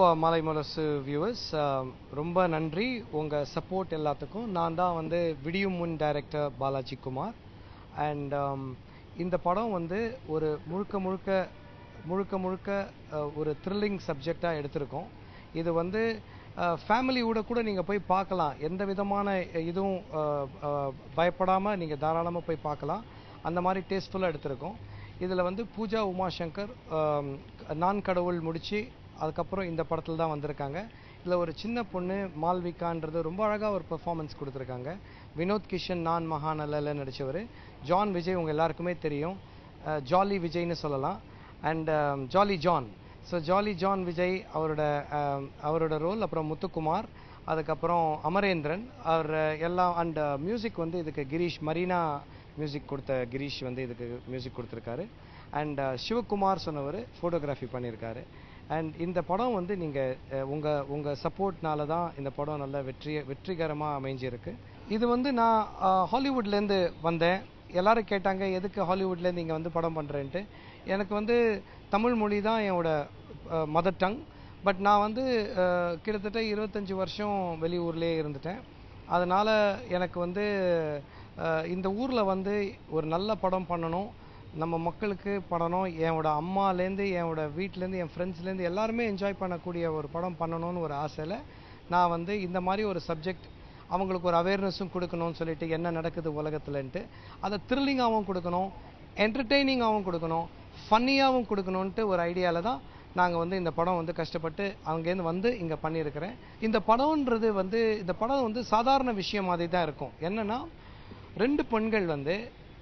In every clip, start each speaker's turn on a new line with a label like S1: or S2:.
S1: மாலை முரசு வியூவர்ஸ் ரொம்ப நன்றி உங்கள் சப்போர்ட் எல்லாத்துக்கும் நான் தான் வந்து விடியும் முன் டைரக்டர் பாலாஜி குமார் அண்ட் இந்த படம் வந்து ஒரு முழுக்க முழுக்க முழுக்க முழுக்க அஹ், ஒரு த்ரில்லிங் சப்ஜெக்டாக எடுத்திருக்கோம் இது வந்து ஃபேமிலியோட கூட நீங்கள் போய் பார்க்கலாம் எந்த விதமான இதுவும் பயப்படாமல் நீங்கள் தாராளமாக போய் பார்க்கலாம் அந்த மாதிரி டேஸ்ட்ஃபுல்லாக எடுத்திருக்கோம் இதில் வந்து பூஜா உமாசங்கர் ஆம், நான் கடவுள் முடிச்சு அதுக்கப்புறம் இந்த படத்தில் தான் வந்திருக்காங்க இதில் ஒரு சின்ன பொண்ணு மால்விகான்றது ரொம்ப அழகாக ஒரு பெர்ஃபார்மன்ஸ் கொடுத்துருக்காங்க வினோத் கிஷன் நான் மகாநலில் நடித்தவர் ஜான் விஜய் உங்கள் எல்லாருக்குமே தெரியும் அஹ், ஜாலி விஜய்னு சொல்லலாம் and Jolly John so Jolly John Vijay அவரோட ஆம், அவரோட ரோல் அப்புறம் முத்துக்குமார் அதுக்கப்புறம் அமரேந்திரன் அவர் எல்லாம் அண்ட் மியூசிக் வந்து இதுக்கு கிரீஷ் மரீனா மியூசிக் கொடுத்த கிரீஷ் வந்து இதுக்கு மியூசிக் கொடுத்துருக்காரு அண்ட் சிவகுமார் சொன்னவர் ஃபோட்டோகிராஃபி பண்ணியிருக்காரு அண்ட் இந்த படம் வந்து நீங்கள் உங்கள் உங்கள் சப்போர்ட்னால தான் இந்த படம் நல்ல வெற்றி வெற்றிகரமாக அமைஞ்சிருக்கு இது வந்து நான் அஹ், ஹாலிவுட்லேருந்து வந்தேன் எல்லாரும் கேட்டாங்க எதுக்கு ஹாலிவுட்லேருந்து இங்கே வந்து படம் பண்ணுறேன்ட்டு எனக்கு வந்து தமிழ் மொழி தான் என்னோட மதர் டங் பட் நான் வந்து அஹ், கிட்டத்தட்ட இருபத்தஞ்சி வருஷம் வெளியூர்லேயே இருந்துட்டேன் அதனால் எனக்கு வந்து அஹ், இந்த ஊரில் வந்து ஒரு நல்ல படம் பண்ணணும் நம்ம மக்களுக்கு பண்ணணும் என்னோட அம்மாலேருந்து என்னோட வீட்டிலேருந்து என் ஃப்ரெண்ட்ஸ்லேருந்து எல்லாருமே என்ஜாய் பண்ணக்கூடிய ஒரு படம் பண்ணணும்னு ஒரு ஆசையில் நான் வந்து இந்த மாதிரி ஒரு சப்ஜெக்ட் அவங்களுக்கு ஒரு அவேர்னஸும் கொடுக்கணும்னு சொல்லிட்டு என்ன நடக்குது உலகத்துலன்ட்டு அதை த்ரில்லிங்காகவும் கொடுக்கணும் என்டர்டெய்னிங்காகவும் கொடுக்கணும் ஃபன்னியாகவும் கொடுக்கணுன்ட்டு ஒரு ஐடியாவில் தான் நாங்கள் வந்து இந்த படம் வந்து கஷ்டப்பட்டு அங்கேருந்து வந்து இங்கே பண்ணியிருக்கிறேன் இந்த படம்ன்றது வந்து இந்த படம் வந்து சாதாரண விஷயம் மாதிரி தான் இருக்கும் என்னன்னா ரெண்டு பெண்கள் வந்து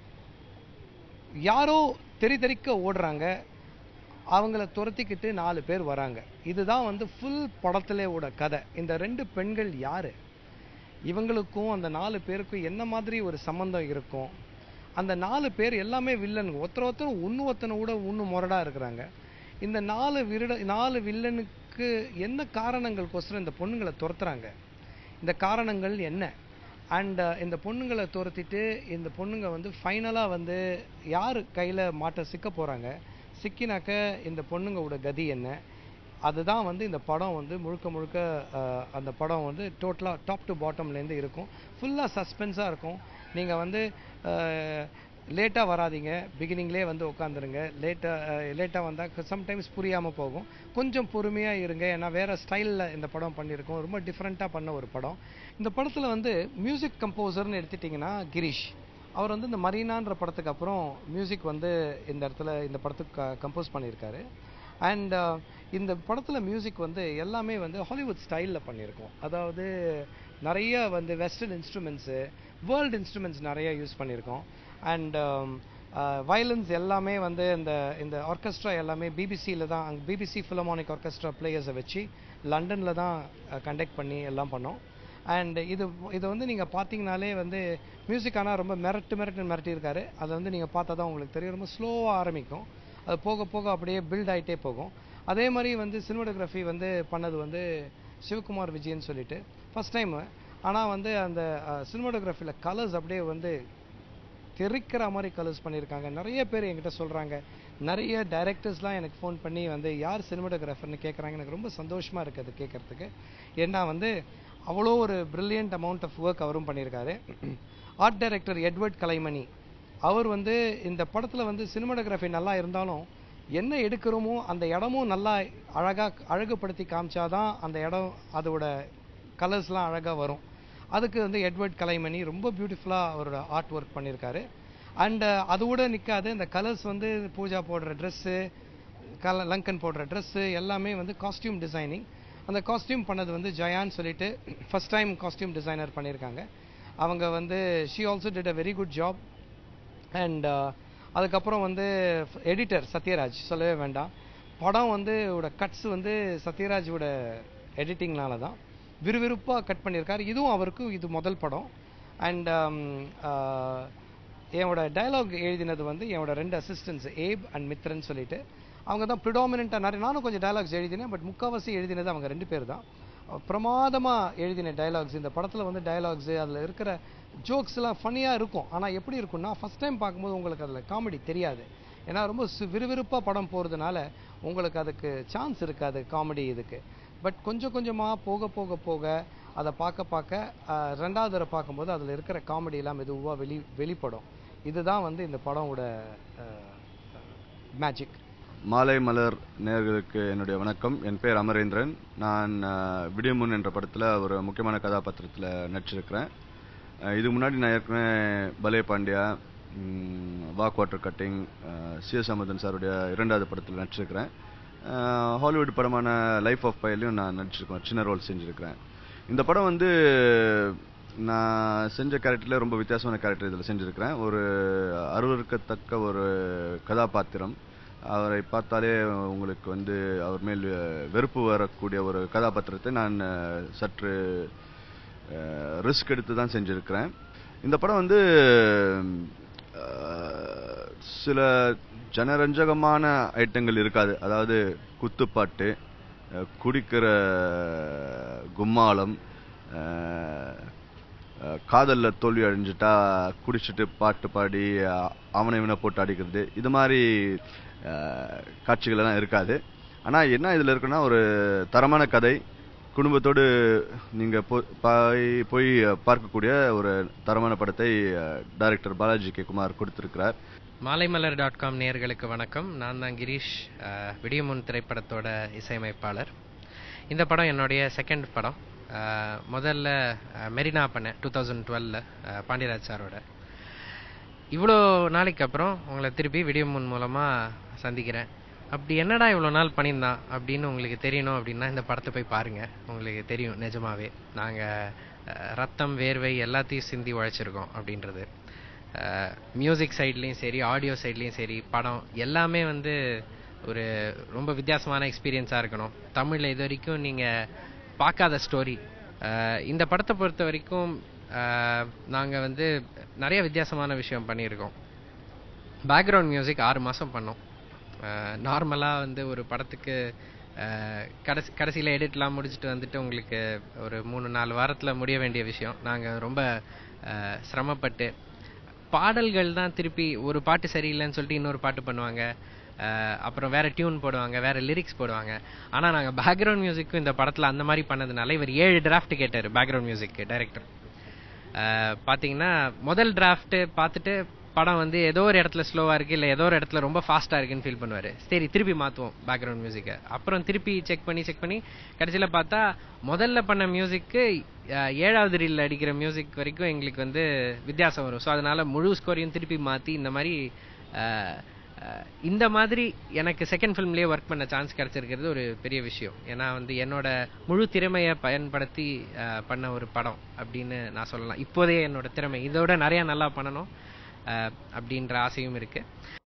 S1: யாரோ தெரி தெறிக்க ஓடுறாங்க அவங்கள துரத்திக்கிட்டு நாலு பேர் வராங்க இதுதான் வந்து ஃபுல் படத்திலேயோட கதை இந்த ரெண்டு பெண்கள் யாரு இவங்களுக்கும் அந்த நாலு பேருக்கும் என்ன மாதிரி ஒரு சம்பந்தம் இருக்கும் அந்த நாலு பேர் எல்லாமே வில்லனுங்க ஒருத்தர் ஒருத்தர் ஒன்று ஒருத்தனை கூட ஒன்று முரடா இருக்கிறாங்க இந்த நாலு விருட நாலு வில்லனுக்கு என்ன காரணங்களுக்கோசரம் இந்த பொண்ணுங்களை துரத்துறாங்க இந்த காரணங்கள் என்ன அண்ட் இந்த பொண்ணுங்களை துரத்திட்டு இந்த பொண்ணுங்க வந்து ஃபைனலாக வந்து யார் கையில் மாட்ட சிக்க போகிறாங்க சிக்கினாக்க இந்த பொண்ணுங்களோட கதி என்ன அதுதான் வந்து இந்த படம் வந்து முழுக்க முழுக்க அஹ், அந்த படம் வந்து டோட்டலாக டாப் டு பாட்டம்லேருந்து இருக்கும் ஃபுல்லாக சஸ்பென்ஸாக இருக்கும் நீங்கள் வந்து லேட்டாக வராதீங்க பிகினிங்லேயே வந்து உட்காந்துருங்க லேட்டாக லேட்டாக வந்தால் சம்டைம்ஸ் புரியாமல் போகும் கொஞ்சம் பொறுமையாக இருங்க ஏன்னா வேறு ஸ்டைலில் இந்த படம் பண்ணியிருக்கோம் ரொம்ப டிஃப்ரெண்ட்டாக பண்ண ஒரு படம் இந்த படத்தில் வந்து மியூசிக் கம்போசர்னு எடுத்துட்டிங்கன்னா கிரீஷ் அவர் வந்து இந்த மரீனான்ற படத்துக்கு அப்புறம் மியூசிக் வந்து இந்த இடத்துல இந்த படத்துக்கு கம்போஸ் பண்ணியிருக்காரு அண்ட் இந்த படத்தில் மியூசிக் வந்து எல்லாமே வந்து ஹாலிவுட் ஸ்டைலில் பண்ணியிருக்கோம் அதாவது நிறைய வந்து வெஸ்டர்ன் இன்ஸ்ட்ருமெண்ட்ஸு வேர்ல்டு இன்ஸ்ட்ருமெண்ட்ஸ் நிறைய யூஸ் பண்ணியிருக்கோம் அண்ட் வயலன்ஸ் எல்லாமே வந்து இந்த இந்த ஆர்கெஸ்ட்ரா எல்லாமே பிபிசியில் தான் அங்கே பிபிசி ஃபிலமானிக் ஆர்கெஸ்ட்ரா பிளேயர்ஸை வச்சு லண்டனில் தான் கண்டக்ட் பண்ணி எல்லாம் பண்ணோம் அண்ட் இது இது வந்து நீங்கள் பார்த்தீங்கனாலே வந்து மியூசிக் ஆனால் ரொம்ப மிரட்டு மிரட்டு மிரட்டியிருக்காரு அதை வந்து நீங்கள் பார்த்தா தான் உங்களுக்கு தெரியும் ரொம்ப ஸ்லோவாக ஆரம்பிக்கும் அது போக போக அப்படியே பில்ட் ஆகிட்டே போகும் அதே மாதிரி வந்து சினிமாட்டோகிராஃபி வந்து பண்ணது வந்து சிவகுமார் விஜயன் சொல்லிட்டு ஃபர்ஸ்ட் டைம் ஆனால் வந்து அந்த சினிமாட்டோகிராஃபியில் கலர்ஸ் அப்படியே வந்து தெரிக்கிற மாதிரி கலர்ஸ் பண்ணியிருக்காங்க நிறைய பேர் என்கிட்ட சொல்கிறாங்க நிறைய டைரக்டர்ஸ்லாம் எனக்கு ஃபோன் பண்ணி வந்து யார் சினிமாட்டோகிராஃபர்னு கேட்குறாங்க எனக்கு ரொம்ப சந்தோஷமாக இருக்குது அது கேட்குறதுக்கு ஏன்னா வந்து அவ்வளோ ஒரு பிரில்லியன்ட் அமௌண்ட் ஆஃப் ஒர்க் அவரும் பண்ணியிருக்காரு ஆர்ட் டைரக்டர் எட்வர்ட் கலைமணி அவர் வந்து இந்த படத்தில் வந்து சினிமாட்டோகிராஃபி நல்லா இருந்தாலும் என்ன எடுக்கிறோமோ அந்த இடமும் நல்லா அழகாக அழகுபடுத்தி காமிச்சாதான் அந்த இடம் அதோட கலர்ஸ்லாம் அழகாக வரும் அதுக்கு வந்து எட்வர்ட் கலைமணி ரொம்ப பியூட்டிஃபுல்லாக அவரோட ஆர்ட் ஒர்க் பண்ணியிருக்காரு அண்ட் அது கூட நிற்காது இந்த கலர்ஸ் வந்து பூஜா போடுற ட்ரெஸ்ஸு கல லங்கன் போடுற ட்ரெஸ்ஸு எல்லாமே வந்து காஸ்டியூம் டிசைனிங் அந்த காஸ்டியூம் பண்ணது வந்து ஜயான்னு சொல்லிட்டு ஃபர்ஸ்ட் டைம் காஸ்டியூம் டிசைனர் பண்ணியிருக்காங்க அவங்க வந்து she also did a very good job and அதுக்கப்புறம் வந்து எடிட்டர் சத்யராஜ் சொல்லவே வேண்டாம் படம் வந்து ஓட கட்ஸ் வந்து சத்யராஜோட எடிட்டிங்னால தான் விறுவிறுப்பாக கட் பண்ணியிருக்காரு இதுவும் அவருக்கு இது முதல் படம் அண்ட் என்னோட டயலாக் எழுதினது வந்து என்னோட ரெண்டு அசிஸ்டன்ஸ் ஏப் அண்ட் மித்ரன் சொல்லிட்டு அவங்க தான் ப்ரிடாமினண்ட்டாக நிறைய நானும் கொஞ்சம் டயலாக்ஸ் எழுதினேன் பட் முக்கால்வாசி எழுதினது அவங்க ரெண்டு பேர் தான் பிரமாதமாக எழுதின டயலாக்ஸ் இந்த படத்தில் வந்து டயலாக்ஸு அதில் இருக்கிற ஜோக்ஸ்லாம் ஃபன்னியாக இருக்கும் ஆனால் எப்படி இருக்கும்னா ஃபஸ்ட் டைம் பார்க்கும்போது உங்களுக்கு அதில் காமெடி தெரியாது ஏன்னா ரொம்ப சு- விறுவிறுப்பா படம் போகிறதுனால உங்களுக்கு அதுக்கு சான்ஸ் இருக்காது காமெடி இதுக்கு பட் கொஞ்சம் கொஞ்சமாக போக போக போக அதை பார்க்க பார்க்க அஹ், ரெண்டாவது தடவை பார்க்கும்போது அதில் இருக்கிற காமெடி எல்லாம் மெதுவாக வெளி வெளிப்படும் இதுதான் வந்து இந்த படமோட மேஜிக்
S2: மாலை மலர் நேயர்களுக்கு என்னுடைய வணக்கம் என் பேர் அமரேந்திரன் நான் அஹ், விடியமுன் என்ற படத்தில் ஒரு முக்கியமான கதாபாத்திரத்தில் நடிச்சிருக்கிறேன் அஹ், இதுக்கு முன்னாடி நான் ஏற்கனவே Bale Pandiya Vaa quarter cutting C S Amudhan சாருடைய இரண்டாவது படத்தில் நடிச்சிருக்கிறேன் அஹ், ஹாலிவுட் படமான லைஃப் ஆஃப் பைலையும் நான் நடிச்சிருக்கேன் சின்ன ரோல் செஞ்சுருக்கிறேன் இந்த படம் வந்து நான் செஞ்ச கேரக்டர்ல ரொம்ப வித்தியாசமான கேரக்டர் இதில் செஞ்சுருக்கிறேன் ஒரு அருவருக்கத்தக்க ஒரு கதாபாத்திரம் அவரை பார்த்தாலே உங்களுக்கு வந்து அவர் மேல் வெறுப்பு வரக்கூடிய ஒரு கதாபாத்திரத்தை நான் அஹ், சற்று ரிஸ்க் எடுத்து தான் செஞ்சிருக்கிறேன் இந்த படம் வந்து அஹ், சில ஜனரஞ்சகமான ஐட்டங்கள் இருக்காது அதாவது குத்துப்பாட்டு அஹ், குடிக்கிற கும்மாளம் அஹ், அஹ், காதல்ல தோல்வி அடைஞ்சிட்டா குடிச்சிட்டு பாட்டு பாடி அஹ், அவனை இவனை போட்டு அடிக்கிறது இது மாதிரி அஹ், காட்சிகள் எல்லாம் இருக்காது ஆனா என்ன இதுல இருக்குன்னா ஒரு தரமான கதை குடும்பத்தோடு நீங்க போ- போய் போய் பார்க்கக்கூடிய ஒரு தரமான படத்தை டைரக்டர் பாலாஜி கே குமார் கொடுத்திருக்கிறார்
S3: மாலைமலர் டாட் காம் நேயர்களுக்கு வணக்கம் நான் தான் கிரீஷ் அஹ், விடியமுன் திரைப்படத்தோட இசையமைப்பாளர் இந்த படம் என்னுடைய செகண்ட் படம் அஹ், முதல்ல அஹ், மெரினா பண்ணேன் டூ தௌசண்ட் டுவெல்ல பாண்டியராஜ் சாரோட இவ்வளோ நாளைக்கு அப்புறம் உங்களை திருப்பி விடியமுன் மூலமா சந்திக்கிறேன் அப்படி என்னடா இவ்வளோ நாள் பண்ணியிருந்தான் அப்படின்னு உங்களுக்கு தெரியணும் அப்படின்னா இந்த படத்தை போய் பாருங்க உங்களுக்கு தெரியும் நிஜமாவே நாங்கள் ரத்தம் வேர்வை எல்லாத்தையும் சிந்தி உழைச்சிருக்கோம் அப்படின்றது மியூசிக் சைட்லேயும் சரி ஆடியோ சைட்லேயும் சரி படம் எல்லாமே வந்து ஒரு ரொம்ப வித்தியாசமான எக்ஸ்பீரியன்ஸாக இருக்கணும் தமிழில் இது வரைக்கும் நீங்கள் பார்க்காத ஸ்டோரி இந்த படத்தை பொறுத்த வரைக்கும் நாங்கள் வந்து நிறைய வித்தியாசமான விஷயம் பண்ணியிருக்கோம் பேக்ரவுண்ட் மியூசிக் ஆறு மாதம் பண்ணோம் நார்மலாக வந்து ஒரு படத்துக்கு அஹ், கடைசி கடைசியில் எடிட்லாம் முடிச்சுட்டு வந்துட்டு உங்களுக்கு ஒரு மூணு நாலு வாரத்தில் முடிய வேண்டிய விஷயம் நாங்கள் ரொம்ப அஹ், சிரமப்பட்டு பாடல்கள் தான் திருப்பி ஒரு பாட்டு சரியில்லைன்னு சொல்லிட்டு இன்னொரு பாட்டு பண்ணுவாங்க அஹ், அப்புறம் வேற டியூன் போடுவாங்க வேற லிரிக்ஸ் போடுவாங்க ஆனா நாங்க பேக்ரவுண்ட் மியூசிக்கும் இந்த படத்துல அந்த மாதிரி பண்ணதுனால இவர் ஏழு டிராஃப்ட் கேட்டாரு பேக்ரவுண்ட் மியூசிக் டைரக்டர் பாத்தீங்கன்னா முதல் டிராஃப்ட் பார்த்துட்டு படம் வந்து ஏதோ ஒரு இடத்துல ஸ்லோவா இருக்கு இல்ல ஏதோ ஒரு இடத்துல ரொம்ப ஃபாஸ்டா இருக்குன்னு ஃபீல் பண்ணுவாரு சரி திருப்பி மாத்துவோம் பேக்ரவுண்ட் மியூசிக்கை அப்புறம் திருப்பி செக் பண்ணி செக் பண்ணி கடைசியில பார்த்தா முதல்ல பண்ண மியூசிக்கு ஏழாவது ரீல்ல அடிக்கிற மியூசிக் வரைக்கும் எங்களுக்கு வந்து வித்தியாசம் வரும் ஸோ அதனால முழு ஸ்கோரையும் திருப்பி மாத்தி இந்த மாதிரி அஹ், அஹ், இந்த மாதிரி எனக்கு செகண்ட் ஃபிலிம்லயே ஒர்க் பண்ண சான்ஸ் கிடைச்சிருக்கிறது ஒரு பெரிய விஷயம் ஏன்னா வந்து என்னோட முழு திறமையை பயன்படுத்தி அஹ், பண்ண ஒரு படம் அப்படின்னு நான் சொல்லலாம் இப்போதே என்னோட திறமை இதோட நிறைய நல்லா பண்ணணும் அஹ், அப்படின்ற ஆசையும் இருக்கு